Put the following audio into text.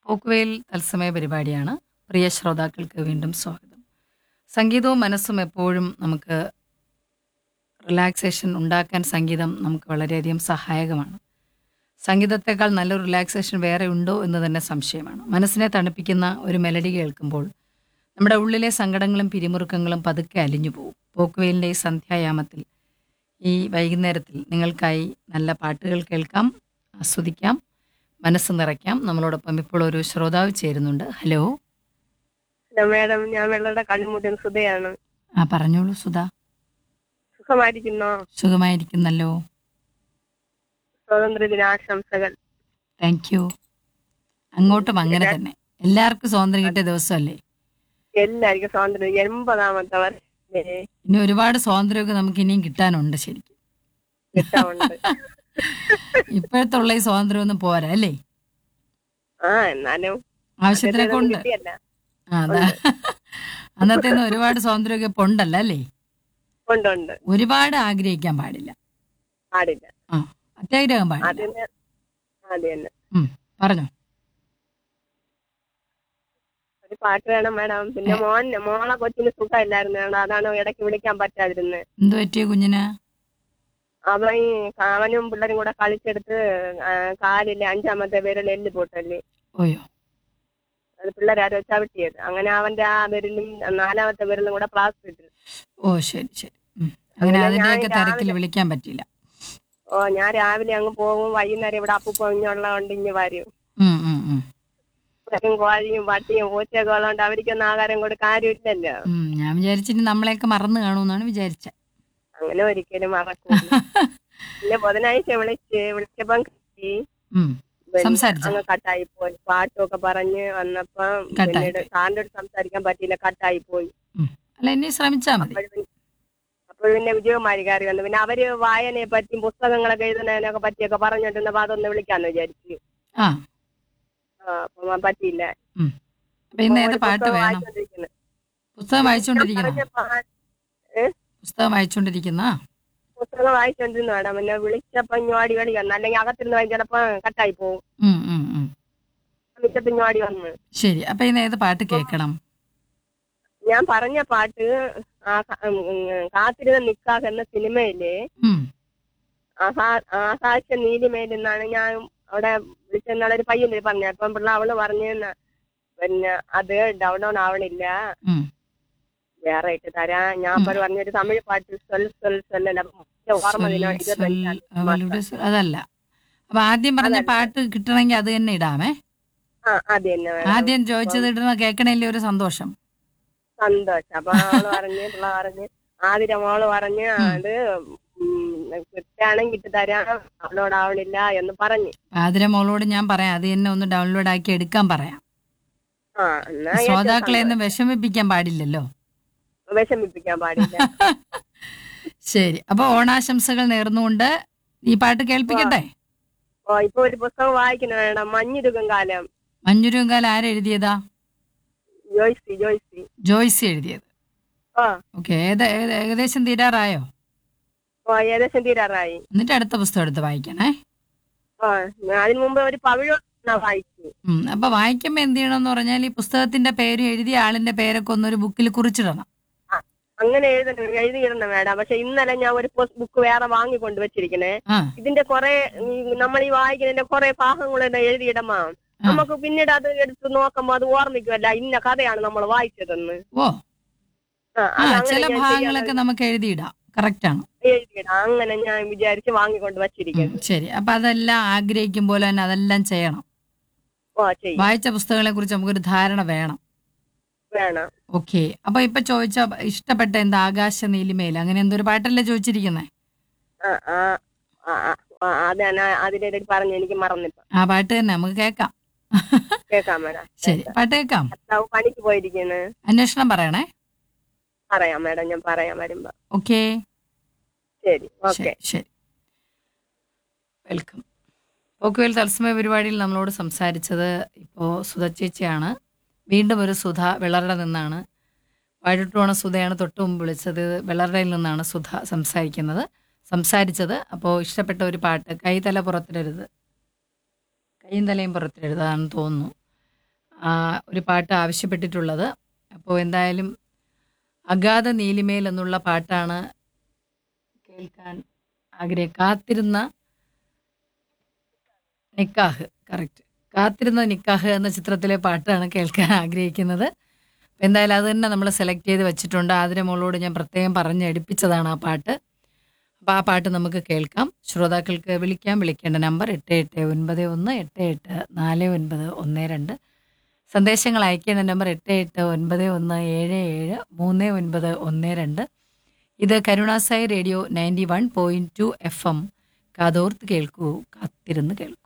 പോക്കുവെയിൽ തത്സമയ പരിപാടിയാണ് പ്രിയ ശ്രോതാക്കൾക്ക് വീണ്ടും സ്വാഗതം സംഗീതവും മനസ്സും എപ്പോഴും നമുക്ക് റിലാക്സേഷൻ ഉണ്ടാക്കാൻ സംഗീതം നമുക്ക് വളരെയധികം സഹായകമാണ് സംഗീതത്തെക്കാൾ നല്ലൊരു റിലാക്സേഷൻ വേറെ ഉണ്ടോ എന്ന് തന്നെ സംശയമാണ് മനസ്സിനെ തണുപ്പിക്കുന്ന ഒരു മെലഡി കേൾക്കുമ്പോൾ നമ്മുടെ ഉള്ളിലെ സങ്കടങ്ങളും പിരിമുറുക്കങ്ങളും പതുക്കെ അലിഞ്ഞു പോകും പോക്കുവെയിലിൻ്റെ ഈ സന്ധ്യായാമത്തിൽ ഈ വൈകുന്നേരത്തിൽ നിങ്ങൾക്കായി നല്ല പാട്ടുകൾ കേൾക്കാം ആസ്വദിക്കാം മനസ്സ് നിറയ്ക്കാം നമ്മളോടൊപ്പം ഇപ്പോൾ ഒരു ശ്രോതാവ് ചേരുന്നുണ്ട് ഹലോ ഹലോ മാഡം ഞാൻ വെള്ളയുടെ കള്ളിമുട്ടൻ സുധയാണ് ആ പറഞ്ഞോളൂ സുധാ സുഖമായിരിക്കുന്നോ സുഖമായിരിക്കുന്നല്ലോ സ്വാതന്ത്ര്യ ദിനാശംസകൾ താങ്ക് യു അങ്ങോട്ടും അങ്ങനെ തന്നെ എല്ലാവർക്കും സ്വാതന്ത്ര്യം കിട്ടിയ ദിവസമല്ലേ എല്ലാവർക്കും സ്വാതന്ത്ര്യം എൺപതാമത്തെ വർഷേ ഇനി ഒരുപാട് സ്വാതന്ത്ര്യമൊക്കെ നമുക്ക് ഇനിയും കിട്ടാനുണ്ട് ശരിക്കും കിട്ടാറുണ്ട് ഇപ്പോഴത്തുള്ള ഈ സ്വാതന്ത്ര്യമൊന്നും പോരാ അല്ലേ ആ എന്നാലും ആവശ്യത്തിനൊക്കെ ഉണ്ട് കിട്ടിയല്ല ആ, അതാ അന്നത്തെ ഒന്നും ഒരുപാട് സ്വാതന്ത്ര്യമൊക്കെ ഇപ്പൊ ഉണ്ടല്ലോ അല്ലേ ഉണ്ട് ഉണ്ട് ഒരുപാട് ആഗ്രഹിക്കാൻ പാടില്ല പാടില്ല ആ അത്യാഗ്രഹം പാടില്ല അതിന് അത് തന്നെ ഉം, പറഞ്ഞോ ഒരു പാട്ട് വേണം മാഡം പിന്നെ മോൻ മോളെ കൊച്ചിന് സുഖമില്ലായിരുന്നു മാഡം അതാണ് ഇടയ്ക്ക് വിളിക്കാൻ പറ്റാതിരുന്നത് എന്ത് പറ്റിയ കുഞ്ഞിന് അവൻ ഈ അവനും പിള്ളേരും കൂടെ കളിച്ചെടുത്ത് ആ, കാലില് അഞ്ചാമത്തെ വിരൽ എല്ല് പൊട്ടല്ലേ ഓയോ അത് പിള്ളേരാരോ ചവിട്ടിയത് അങ്ങനെ അവന്റെ ആ വിരലും നാലാമത്തെ വിരലും കൂടെ പ്ലാസ്റ്റർ ഇട്ടു ഓ ശരി ശരി ഉം. അങ്ങനെ അങ്ങനെ അതിന്റെയൊക്കെ ഞാൻ തിരക്കിൽ വിളിക്കാൻ പറ്റില്ല ഓ ഞാൻ രാവിലെ അങ്ങ് പോകും വൈകുന്നേരം ഇവിടെ അപ്പു പൊഞ്ഞുള്ളതുകൊണ്ട് ഇങ്ങ് വരും ഉം, ഉം, ഉം. ഇവരും കോഴിയും പട്ടിയും പൂച്ചയൊക്കെ ഉള്ളതുകൊണ്ട് അവർക്കൊന്നും ആഹാരം കൊടുക്കാൻ ആരുമില്ലല്ലോ ഉം, ഞാൻ വിചാരിച്ചിട്ട് നമ്മളെയൊക്കെ മറന്നു കാണുമെന്നാണ് വിചാരിച്ചത് അങ്ങനെ ഒരിക്കലും മറക്കൂല പിന്നെ ബുധനാഴ്ച വിളിച്ച് വിളിച്ചപ്പം കിട്ടി ഉം. പിന്നെ സംസാരിച്ചോ? അങ്ങ് കട്ടായി പോയി പാട്ടൊക്കെ പറഞ്ഞ് വന്നപ്പം കട്ടായി പിന്നീട് സാറിന്റെ അടുത്ത് സംസാരിക്കാൻ പറ്റിയില്ല കട്ടായി പോയി ഉം. അല്ല ഇനി ശ്രമിച്ചാ മതി അപ്പോഴ് അപ്പോൾ പിന്നെ വിജയകുമാരി കയറി വന്നു പിന്നെ അവര് വായനയെ പറ്റിയും പുസ്തകങ്ങളൊക്കെ എഴുതുന്നതിനൊക്കെ പറ്റിയൊക്കെ പറഞ്ഞിട്ടുണ്ടപ്പോ അതൊന്ന് വിളിക്കാന്ന് വിചാരിച്ചു ആ ആ അപ്പൊ പറ്റിയില്ല ഉം. അപ്പൊ ഇന്ന് ഏത് ഒരു പാട്ട് പുസ്തകം വേണം വായിച്ചോണ്ടിരിക്കുന്നു. പുസ്തകം വായിച്ചുകൊണ്ടിരിക്കുന്ന പറഞ്ഞ പാ- ഏ? പുസ്തകം വായിച്ചുകൊണ്ടിരിക്കുന്ന പുസ്തകം വായിച്ചോണ്ടിരുന്നു മാഡം പിന്നെ വിളിച്ചപ്പോ ഇങ്ങോടി കളി വന്നു അല്ലെങ്കിൽ അകത്തിരുന്ന് വായി ചിലപ്പോ കട്ടായി പോകും ഉം, ഉം, ഉം. വിളിച്ചപ്പോ ഇങ്ങോടി വന്ന് ശരി അപ്പൊ ഇന്ന് ഏത് പാട്ട് കേൾക്കണം ഞാൻ പറഞ്ഞ പാട്ട് ആ ക- ഉം, ഉം, കാത്തിരുന്ന നിക്കാഹ് എന്ന സിനിമയില് ഉം. ആഹാ- ആകാശ നീലിമേലെന്നാണ് ഞാൻ അവിടെ വിളിച്ചെന്നാളെ ഒരു പയ്യന് പറഞ്ഞു അപ്പം പിള്ള അവള് പറഞ്ഞു ന- പിന്നെ അത് ഡൗൺ ആവണില്ല ഉം. വേറെ ഇട്ട് തരാം ഞാൻ അപ്പോൾ പറഞ്ഞൊരു തമിഴ് പാട്ട് സ്വൽ സ്വൽ സ്വല്ലല്ല ഓർമ്മ ദിനം സ്വൽ- ഇരുപത്തഞ്ചാം സ്വൽ- അവളുടെ സ്വ- അതല്ല അപ്പൊ ആദ്യം പറഞ്ഞ പാട്ട് കിട്ടണമെങ്കിൽ അത് തന്നെ ഇടാമേ ആ അത് തന്നെ വേണം. ആദ്യം ചോദിച്ചത് ഇടുന്ന കേൾക്കണേലേ ഒരു സന്തോഷം സന്തോഷം അപ്പൊ അവള് പറഞ്ഞ് പിള്ള പറഞ്ഞ് ആതിര മോള് പറഞ്ഞ് അത് കിട്ടാണെങ്കിൽ ഇട്ട് തരാം അവളോട് ആവണില്ല എന്ന് പറഞ്ഞു ആതിര മോളോട് ഞാൻ പറയാം അത് തന്നെ ഒന്ന് ഡൗൺലോഡ് ആക്കി എടുക്കാൻ പറയാം ആ എന്നാ ഏറ്റവും ശ്രോതാക്കളെ ഒന്നും വിഷമിപ്പിക്കാൻ പാടില്ലല്ലോ സന്തോഷം. വിഷമിപ്പിക്കാൻ പാടില്ല ശരി അപ്പൊ ഓണാശംസകൾ നേർന്നുകൊണ്ട് ഈ പാട്ട് കേൾപ്പിക്കട്ടെ ഓ ഇപ്പൊ ഒരു പുസ്തകം വായിക്കണം വേണം മഞ്ഞുരുകം കാലം മഞ്ഞുരുങ്കാൽ ആരെഴുതിയതാ ജോയ്സി ജോയ്സി ജോയ്സി എഴുതിയത് ഓ ഓക്കെ ഏത് ഏത് ഏകദേശം തീരാറായോ ഓ ഏകദേശം തീരാറായി എന്നിട്ട് അടുത്ത പുസ്തകം എടുത്ത് വായിക്കണേ ഓ ഞാൻ അതിനു മുമ്പ് ഒരു പവിഴ വായിച്ചു ഉം, അപ്പൊ വായിക്കുമ്പോ എന്ത് ചെയ്യണമെന്ന് പറഞ്ഞാൽ ഈ പുസ്തകത്തിന്റെ പേരും എഴുതിയ ആളിന്റെ പേരൊക്കെ ഒന്നൊരു ബുക്കിൽ കുറിച്ചിടണം ആ, അങ്ങനെ എഴുതണം എഴുതിയിടണം വേണം പക്ഷെ ഇന്നലെ ഞാൻ ഒരു ബുക്ക് വേറെ വാങ്ങിക്കൊണ്ട് വെച്ചിരിക്കണേ ആ ഇതിന്റെ കുറെ നമ്മൾ ഈ വായിക്കുന്നതിന്റെ കുറെ ഭാഗങ്ങൾ എഴുതിയിടമാ നമുക്ക് പിന്നീട് അത് എടുത്ത് നോക്കുമ്പോ അത് ഓർമ്മിക്കുമല്ല ഇന്ന കഥയാണ് നമ്മൾ വായിച്ചതെന്ന് ഓ ആ, ആ അത് അങ്ങനെ ചില ഞാൻ ഭാഗങ്ങളൊക്കെ നമുക്ക് എഴുതിയിടാം കറക്റ്റ് ആണ് എഴുതിയിടാം അങ്ങനെ ഞാൻ വിചാരിച്ച് വാങ്ങിക്കൊണ്ട് ഉം, വെച്ചിരിക്കുന്നത് ശരി അപ്പൊ അതെല്ലാം ആഗ്രഹിക്കും പോലെ തന്നെ അതെല്ലാം ചെയ്യണം ഓ ചെയ്യും വായിച്ച പുസ്തകങ്ങളെ കുറിച്ച് നമുക്കൊരു ധാരണ വേണം വേണം ഓക്കെ അപ്പൊ ഇപ്പൊ ചോദിച്ച ഇഷ്ടപ്പെട്ട എന്താ ആകാശ നീലിമയിൽ അങ്ങനെ എന്തൊരു പാട്ടല്ലേ ചോദിച്ചിരിക്കുന്നേ ആ ആ ആ, ആ, ആ, അതാണ് അതിലേക്ക് പറഞ്ഞു എനിക്ക് മറന്നിപ്പോ ആ പാട്ട് തന്നെ നമുക്ക് കേൾക്കാം കേൾക്കാം മേഡം ശരി പാട്ട് കേൾക്കാം ഭർത്താവ് പണിക്ക് പോയിരിക്കുന്നു അന്വേഷണം പറയണേ പറയാം മേഡം ഞാൻ പറയാം വരുമ്പോ ഓക്കെ ശരി ഓക്കെ ശരി ശരി വെൽക്കം പോക്കുവേൽ തത്സമയ പരിപാടിയിൽ നമ്മളോട് സംസാരിച്ചത് ഇപ്പോൾ സുധ ചേച്ചിയാണ് വീണ്ടും ഒരു സുധ വെള്ളറുടെ നിന്നാണ് വഴിട്ടോണ സുധയാണ് തൊട്ട് മുമ്പ് വിളിച്ചത് വെള്ളറുടയിൽ നിന്നാണ് സുധ സംസാരിക്കുന്നത് സംസാരിച്ചത് അപ്പോൾ ഇഷ്ടപ്പെട്ട ഒരു പാട്ട് കൈതല പുറത്തിടരുത് കൈയും തലയും പുറത്തിടരുത് അതാണെന്ന് തോന്നുന്നു ആ, ഒരു പാട്ട് ആവശ്യപ്പെട്ടിട്ടുള്ളത് അപ്പോൾ എന്തായാലും അഗാധ നീലിമേൽ എന്നുള്ള പാട്ടാണ് കേൾക്കാൻ ആഗ്രഹം കാത്തിരുന്ന നിക്കാഹ് കറക്റ്റ് കാത്തിരുന്ന നിക്കാഹ് എന്ന ചിത്രത്തിലെ പാട്ടാണ് കേൾക്കാൻ ആഗ്രഹിക്കുന്നത് അപ്പോൾ എന്തായാലും അത് തന്നെ നമ്മൾ സെലക്ട് ചെയ്ത് വെച്ചിട്ടുണ്ട് ആതിര മോളോട് ഞാൻ പ്രത്യേകം പറഞ്ഞ് എടുപ്പിച്ചതാണ് ആ പാട്ട് അപ്പോൾ ആ പാട്ട് നമുക്ക് കേൾക്കാം ശ്രോതാക്കൾക്ക് വിളിക്കാം വിളിക്കേണ്ട നമ്പർ എട്ട് എട്ട് ഒൻപത് ഒന്ന് എട്ട് എട്ട് നാല് ഒൻപത് ഒന്ന് രണ്ട് സന്ദേശങ്ങൾ അയക്കേണ്ട നമ്പർ എട്ട് എട്ട് ഒൻപത് ഒന്ന് ഏഴ് ഏഴ് മൂന്ന് ഒൻപത് ഒന്ന് രണ്ട് ഇത് Karunasai radio ninety one point two F M കാതോർത്ത് കേൾക്കൂ കാത്തിരുന്ന് കേൾക്കൂ